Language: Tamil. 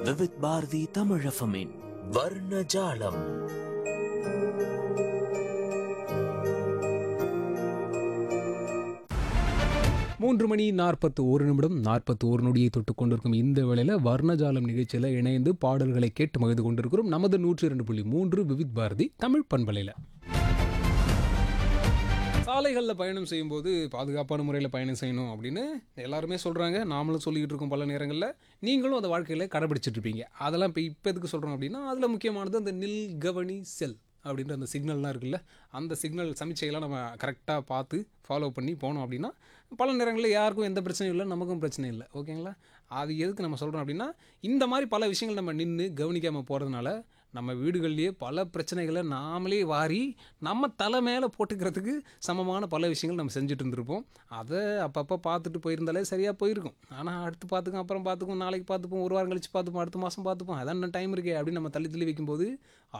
விவித் பாரதி தமிழஃபமின் வர்ணஜாலம் மூன்று மணி நாற்பத்து ஒரு நிமிடம் நாற்பத்து ஒரு நொடியை தொட்டு கொண்டிருக்கும் இந்த வேளையில் வர்ணஜாலம் நிகழ்ச்சியில் இணைந்து பாடல்களை கேட்டு மகிழ்ந்து கொண்டிருக்கிறோம் நமது நூற்றி இரண்டு புள்ளி மூன்று விவித் பாரதி தமிழ் பண்பலையில் சாலைகளில் பயணம் செய்யும்போது பாதுகாப்பான முறையில் பயணம் செய்யணும் அப்படின்னு எல்லாருமே சொல்கிறாங்க நாமளும் சொல்லிக்கிட்டு இருக்கோம் பல நேரங்களில் நீங்களும் அந்த வாழ்க்கையில் கடைபிடிச்சிட்டு இருப்பீங்க அதெல்லாம் இப்போ இப்போ எதுக்கு சொல்கிறோம் அப்படின்னா அதில் முக்கியமானது அந்த நில் கவனி செல் அப்படின்ற அந்த சிக்னல்லாம் இருக்குல்ல அந்த சிக்னல் சமிச்சையெல்லாம் நம்ம கரெக்டாக பார்த்து ஃபாலோ பண்ணி போனோம் அப்படின்னா பல நேரங்களில் யாருக்கும் எந்த பிரச்சனையும் இல்லை நமக்கும் பிரச்சனை இல்லை ஓகேங்களா அது எதுக்கு நம்ம சொல்கிறோம் அப்படின்னா இந்த மாதிரி பல விஷயங்கள் நம்ம நின்று கவனிக்காமல் போகிறதுனால நம்ம வீடுகள்லேயே பல பிரச்சனைகளை நாமளே வாரி நம்ம தலை மேலே போட்டுக்கிறதுக்கு சமமான பல விஷயங்கள் நம்ம செஞ்சுட்டு இருந்திருப்போம் அதை அப்பப்போ பார்த்துட்டு போயிருந்தாலே சரியாக போயிருக்கும் ஆனால் அடுத்து பார்த்துக்கும் அப்புறம் பார்த்துக்கும் நாளைக்கு பார்த்துப்போம் ஒரு வாரம் கழிச்சு பார்த்துப்போம் அடுத்த மாதம் பார்த்துப்போம் அதான் டைம் இருக்கே அப்படின்னு நம்ம தள்ளி தள்ளி வைக்கும்போது